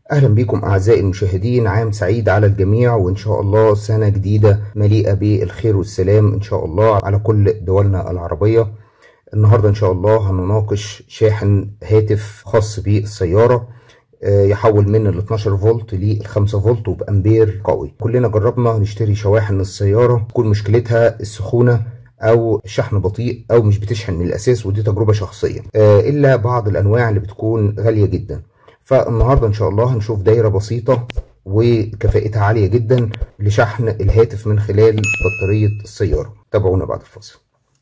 اهلا بكم اعزائي المشاهدين عام سعيد على الجميع وان شاء الله سنة جديدة مليئة بالخير والسلام ان شاء الله على كل دولنا العربية النهاردة ان شاء الله هنناقش شاحن هاتف خاص بالسيارة آه، يحول من ال 12 فولت لل 5 فولت وبامبير قوي كلنا جربنا نشتري شواحن للسيارة تكون مشكلتها السخونة او شحن بطيء او مش بتشحن من الاساس ودي تجربة شخصية آه، الا بعض الانواع اللي بتكون غالية جدا فالنهاردة ان شاء الله هنشوف دايرة بسيطة وكفاءتها عالية جدا لشحن الهاتف من خلال بطارية السيارة تابعونا بعد الفاصل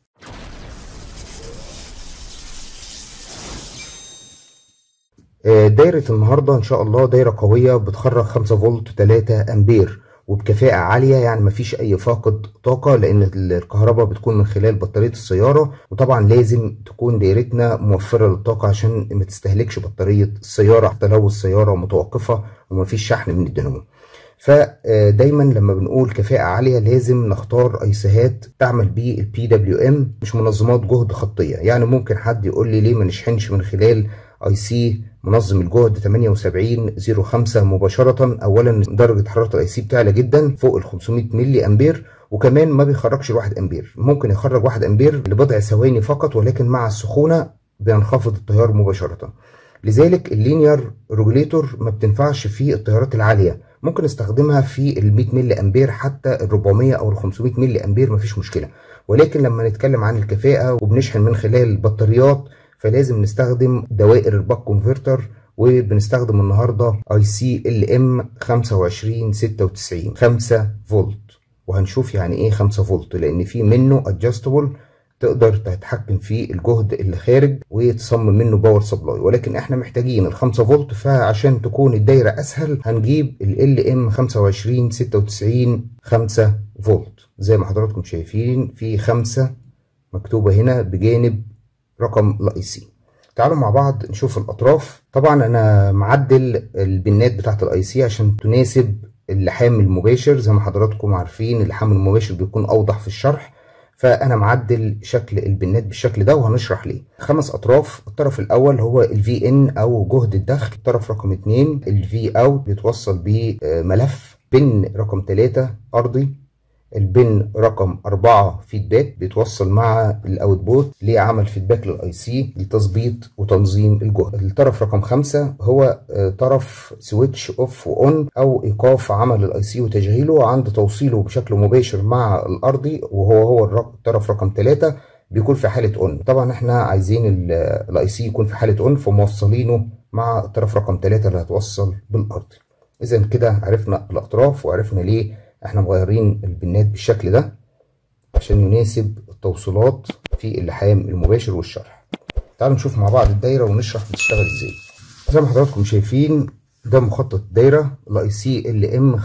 آه، دايرة النهاردة ان شاء الله دايرة قوية بتخرج 5 فولت 3 امبير وبكفاءة عالية يعني مفيش أي فاقد طاقة لأن الكهرباء بتكون من خلال بطارية السيارة وطبعا لازم تكون دايرتنا موفرة للطاقة عشان ما تستهلكش بطارية السيارة حتى لو السيارة متوقفة ومفيش شحن من الدينامو فدايما لما بنقول كفاءة عالية لازم نختار ايسيهات تعمل بالبي دبليو ام مش منظمات جهد خطية يعني ممكن حد يقول لي ليه ما نشحنش من خلال اي سي منظم الجهد 7805 مباشرة اولا درجة حرارة الاي سي بتعلى جدا فوق ال 500 ملي امبير وكمان ما بيخرجش الواحد امبير ممكن يخرج واحد امبير لبضع ثواني فقط ولكن مع السخونة بينخفض التيار مباشرة لذلك اللينير ريجوليتور ما بتنفعش في التيارات العالية ممكن استخدمها في ال 100 ملي امبير حتى ال 400 او ال 500 ملي امبير مفيش مشكلة ولكن لما نتكلم عن الكفاءة وبنشحن من خلال البطاريات فلازم نستخدم دوائر الباك كونفرتر وبنستخدم النهارده اي سي ال ام 2596 5 فولت وهنشوف يعني ايه 5 فولت لان في منه ادجستبل تقدر تتحكم في الجهد اللي خارج وتصمم منه باور سبلاي ولكن احنا محتاجين ال 5 فولت فعشان تكون الدايره اسهل هنجيب ال ام 2596 5 فولت زي ما حضراتكم شايفين في 5 مكتوبه هنا بجانب رقم الاي سي تعالوا مع بعض نشوف الاطراف طبعا انا معدل البنات بتاعت الاي سي عشان تناسب اللحام المباشر زي ما حضراتكم عارفين اللحام المباشر بيكون اوضح في الشرح فانا معدل شكل البنات بالشكل ده وهنشرح ليه خمس اطراف الطرف الاول هو الفي ان او جهد الدخل الطرف رقم اتنين الفي اوت بيتوصل بملف بن رقم ثلاثة ارضي البن رقم أربعة فيدباك بيتوصل مع الأوتبوت لعمل فيدباك للأي سي لتظبيط وتنظيم الجهد الطرف رقم خمسة هو طرف سويتش أوف وأون أو إيقاف عمل الأي سي وتشغيله عند توصيله بشكل مباشر مع الأرضي وهو هو الطرف رقم ثلاثة بيكون في حالة أون طبعا احنا عايزين الأي سي يكون في حالة أون فموصلينه مع الطرف رقم ثلاثة اللي هتوصل بالأرضي إذا كده عرفنا الأطراف وعرفنا ليه احنا مغيرين البنات بالشكل ده عشان يناسب التوصيلات في اللحام المباشر والشرح تعالوا نشوف مع بعض الدايرة ونشرح بتشتغل ازاي زي ما حضراتكم شايفين ده مخطط الدايرة الاي سي ال ام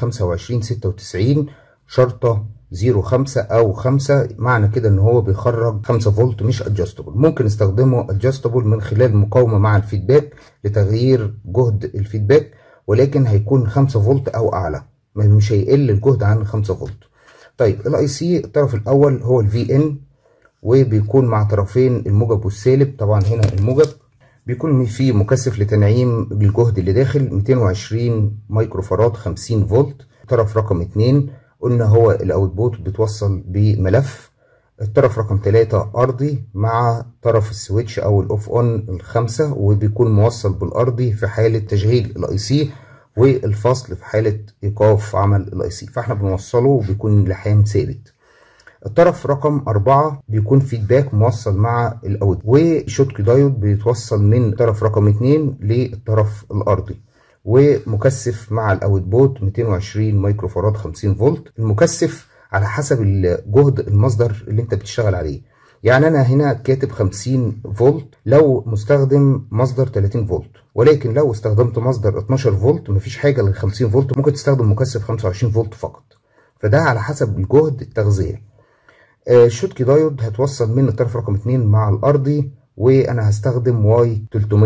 2596 شرطة 05 او 5 معنى كده ان هو بيخرج 5 فولت مش ادجستبل ممكن نستخدمه ادجستبل من خلال مقاومة مع الفيدباك لتغيير جهد الفيدباك ولكن هيكون 5 فولت او اعلى مش هيقل الجهد عن 5 فولت طيب الاي سي الطرف الاول هو الفي ان وبيكون مع طرفين الموجب والسالب طبعا هنا الموجب بيكون فيه مكثف لتنعيم الجهد اللي داخل 220 مايكرو فاراد 50 فولت طرف رقم 2 قلنا هو الاوتبوت بيتوصل بملف الطرف رقم 3 ارضي مع طرف السويتش او الاوف اون الخمسة وبيكون موصل بالارضي في حالة تشغيل الاي سي والفصل في حالة إيقاف عمل الاي سي فاحنا بنوصله وبيكون لحام ثابت الطرف رقم أربعة بيكون فيدباك موصل مع الأوت وشوتك دايود بيتوصل من طرف رقم اتنين للطرف الأرضي ومكثف مع الأوت بوت 220 مايكرو فاراد 50 فولت المكثف على حسب الجهد المصدر اللي انت بتشتغل عليه يعني انا هنا كاتب 50 فولت لو مستخدم مصدر 30 فولت ولكن لو استخدمت مصدر 12 فولت مفيش حاجه لل 50 فولت ممكن تستخدم مكثف 25 فولت فقط فده على حسب الجهد التغذيه آه الشوتكي دايود هتوصل من الطرف رقم 2 مع الارضي وانا هستخدم واي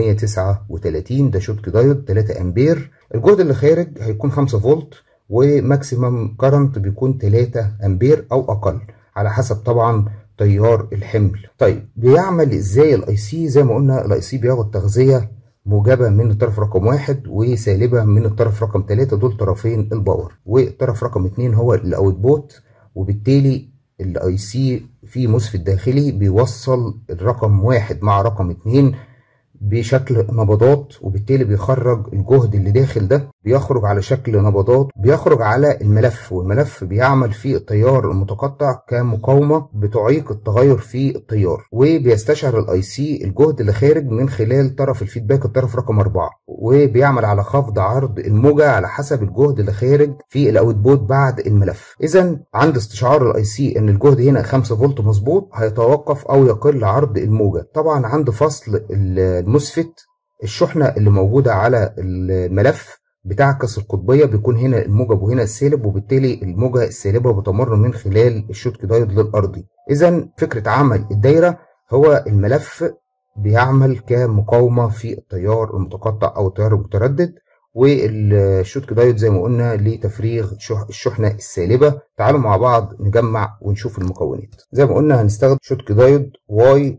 339 ده شوتكي دايود 3 امبير الجهد اللي خارج هيكون 5 فولت وماكسيمم كارنت بيكون 3 امبير او اقل على حسب طبعا تيار الحمل طيب بيعمل ازاي الاي سي زي ما قلنا الاي سي بياخد تغذيه موجبة من الطرف رقم واحد وسالبة من الطرف رقم تلاتة دول طرفين الباور والطرف رقم اتنين هو الاوت بوت وبالتالي الاي سي في مسفت داخلي بيوصل الرقم واحد مع رقم اتنين بشكل نبضات وبالتالي بيخرج الجهد اللي داخل ده بيخرج على شكل نبضات بيخرج على الملف والملف بيعمل في التيار المتقطع كمقاومة بتعيق التغير في التيار وبيستشعر الاي سي الجهد اللي خارج من خلال طرف الفيدباك الطرف رقم أربعة وبيعمل على خفض عرض الموجة على حسب الجهد اللي خارج في الاوتبوت بعد الملف اذا عند استشعار الاي سي ان الجهد هنا 5 فولت مظبوط هيتوقف او يقل عرض الموجة طبعا عند فصل المسفت الشحنة اللي موجودة على الملف بتعكس القطبية بيكون هنا الموجب وهنا السالب وبالتالي الموجة السالبة بتمر من خلال الشوتك دايود للأرضي إذا فكرة عمل الدايرة هو الملف بيعمل كمقاومة في التيار المتقطع أو التيار المتردد والشوتك دايود زي ما قلنا لتفريغ الشحنة السالبة تعالوا مع بعض نجمع ونشوف المكونات زي ما قلنا هنستخدم شوتك دايود واي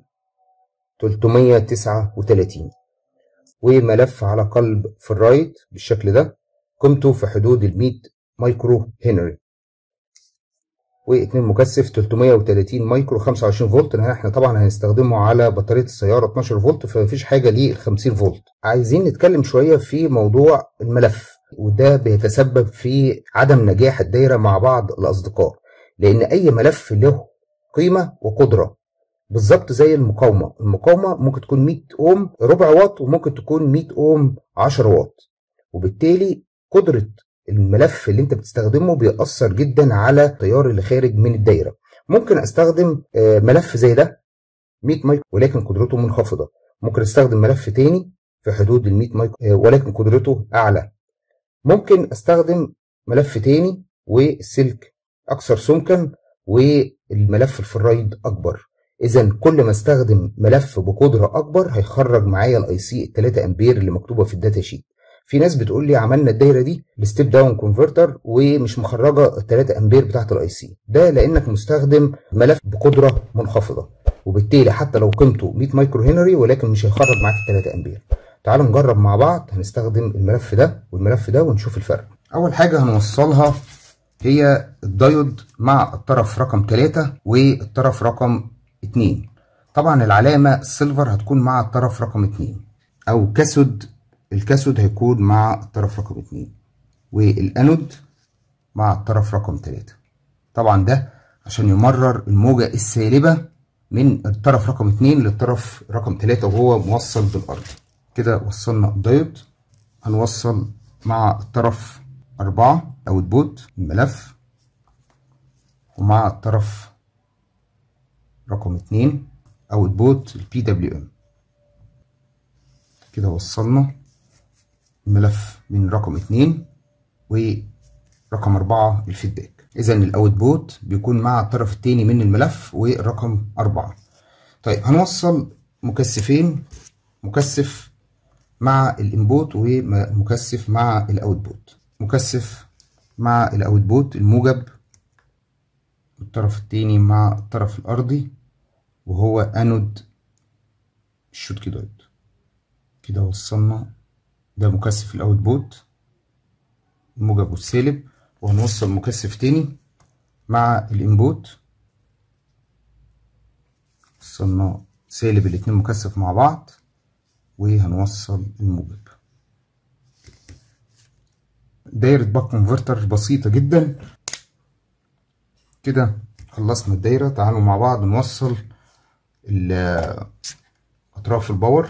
339 وملف على قلب في الرايت بالشكل ده قيمته في حدود ال 100 مايكرو هنري واثنين مكثف 330 مايكرو 25 فولت لان احنا طبعا هنستخدمه على بطاريه السياره 12 فولت فمفيش حاجه ليه 50 فولت عايزين نتكلم شويه في موضوع الملف وده بيتسبب في عدم نجاح الدايره مع بعض الاصدقاء لان اي ملف له قيمه وقدره بالظبط زي المقاومة المقاومة ممكن تكون 100 اوم ربع واط وممكن تكون 100 اوم 10 واط وبالتالي قدرة الملف اللي انت بتستخدمه بيأثر جدا على التيار اللي خارج من الدايرة ممكن استخدم ملف زي ده 100 مايكرو ولكن قدرته منخفضة ممكن استخدم ملف تاني في حدود ال 100 مايكرو ولكن قدرته اعلى ممكن استخدم ملف تاني والسلك اكثر سمكا والملف الفرايد اكبر اذا كل ما استخدم ملف بقدره اكبر هيخرج معايا الاي سي 3 امبير اللي مكتوبه في الداتا شيت في ناس بتقول لي عملنا الدايره دي الستيب داون كونفرتر ومش مخرجه ال 3 امبير بتاعت الاي سي ده لانك مستخدم ملف بقدره منخفضه وبالتالي حتى لو قيمته 100 مايكرو هنري ولكن مش هيخرج معاك ال 3 امبير تعالوا نجرب مع بعض هنستخدم الملف ده والملف ده ونشوف الفرق اول حاجه هنوصلها هي الدايود مع الطرف رقم 3 والطرف رقم 2 طبعا العلامة السيلفر هتكون مع الطرف رقم 2 أو كاسود الكاسود هيكون مع الطرف رقم 2 والأنود مع الطرف رقم 3 طبعا ده عشان يمرر الموجة السالبة من الطرف رقم 2 للطرف رقم 3 وهو موصل بالأرض كده وصلنا الدايود هنوصل مع الطرف 4 أو البوت الملف ومع الطرف رقم اتنين او البوت البي دبليو ام كده وصلنا الملف من رقم اتنين ورقم اربعة الفيدباك اذا الاوت بوت بيكون مع الطرف التاني من الملف والرقم اربعة طيب هنوصل مكثفين مكثف مع الانبوت ومكثف مع الاوت بوت مكثف مع الاوت بوت الموجب الطرف التاني مع الطرف الأرضي وهو أنود الشوت دايود كده وصلنا ده مكثف الأوت بوت الموجب والسالب وهنوصل مكثف تاني مع الانبوت وصلنا سالب الاتنين مكثف مع بعض وهنوصل الموجب دايرة باك كونفرتر بسيطة جدا كده خلصنا الدايرة تعالوا مع بعض نوصل أطراف الباور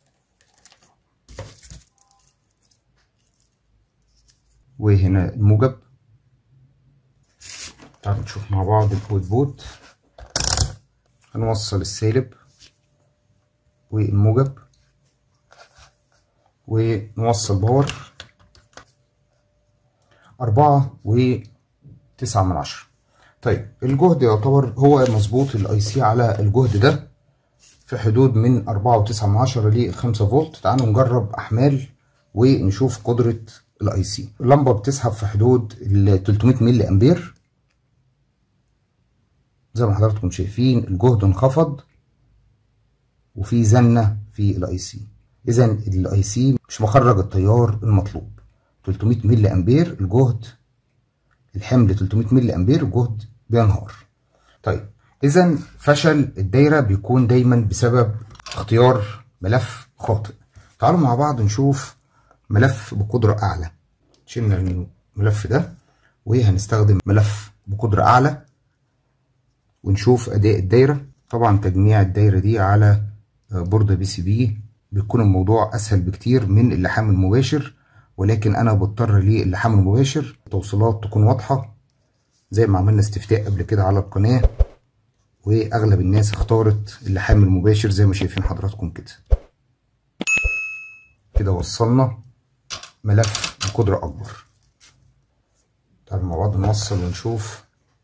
وهنا الموجب تعالوا نشوف مع بعض الاوت بوت هنوصل السالب والموجب ونوصل باور أربعة وتسعة من عشرة طيب الجهد يعتبر هو مظبوط الاي سي على الجهد ده في حدود من أربعة وتسعة من عشرة لخمسة فولت تعالوا نجرب أحمال ونشوف قدرة الاي سي اللمبة بتسحب في حدود ال 300 ملي أمبير زي ما حضراتكم شايفين الجهد انخفض وفي زنة في الاي سي اذا الاي سي مش مخرج التيار المطلوب 300 ملي امبير الجهد الحمل 300 ملي امبير الجهد بينهار طيب اذا فشل الدايره بيكون دايما بسبب اختيار ملف خاطئ تعالوا مع بعض نشوف ملف بقدره اعلى شلنا الملف ده وهنستخدم ملف بقدره اعلى ونشوف اداء الدايره طبعا تجميع الدايره دي على بوردة بي سي بي بيكون الموضوع اسهل بكتير من اللحام المباشر ولكن انا بضطر للحام المباشر توصيلات تكون واضحه زي ما عملنا استفتاء قبل كده على القناه واغلب الناس اختارت اللحام المباشر زي ما شايفين حضراتكم كده كده وصلنا ملف بقدره اكبر تعالوا مع بعض نوصل ونشوف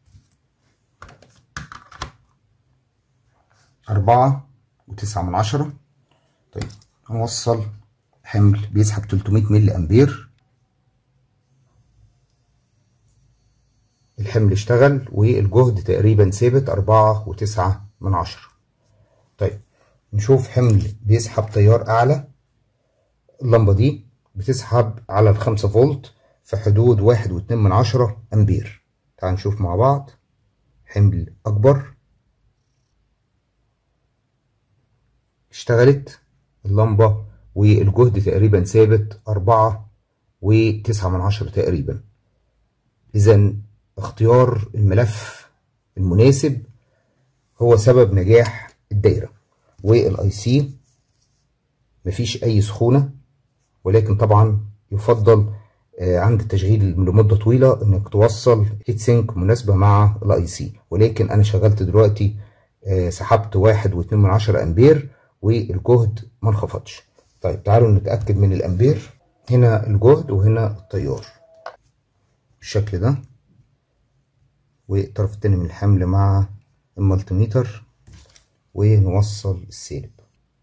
أربعة وتسعة من عشرة طيب هنوصل حمل بيسحب 300 ملي أمبير الحمل اشتغل والجهد تقريبا ثابت أربعة وتسعة من عشرة طيب نشوف حمل بيسحب تيار أعلى اللمبة دي بتسحب على الخمسة فولت في حدود واحد واتنين من عشرة أمبير تعال نشوف مع بعض حمل أكبر اشتغلت اللمبة والجهد تقريبا ثابت أربعة وتسعة من عشرة تقريبا إذا اختيار الملف المناسب هو سبب نجاح الدايرة والاي سي مفيش أي سخونة ولكن طبعا يفضل عند التشغيل لمدة طويلة انك توصل هيت سينك مناسبة مع الاي سي ولكن انا شغلت دلوقتي سحبت واحد واتنين من عشرة امبير والجهد ما انخفضش طيب تعالوا نتأكد من الأمبير هنا الجهد وهنا التيار بالشكل ده والطرف التاني من الحمل مع المالتيميتر ونوصل السالب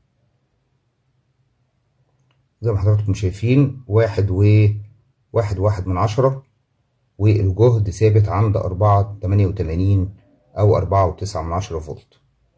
زي ما حضراتكم شايفين واحد و واحد واحد من عشرة والجهد ثابت عند أربعة تمانية وتمانين أو أربعة وتسعة من عشرة فولت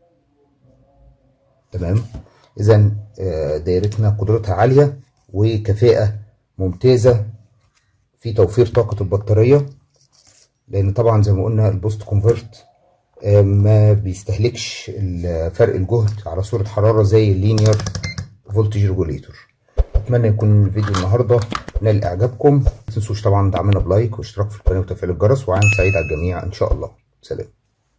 تمام اذا دايرتنا قدرتها عاليه وكفاءه ممتازه في توفير طاقه البطاريه لان طبعا زي ما قلنا البوست كونفرت ما بيستهلكش فرق الجهد على صوره حراره زي اللينير فولتج ريجوليتور اتمنى يكون الفيديو النهارده نال اعجابكم ما تنسوش طبعا دعمنا بلايك واشتراك في القناه وتفعيل الجرس وعام سعيد على الجميع ان شاء الله سلام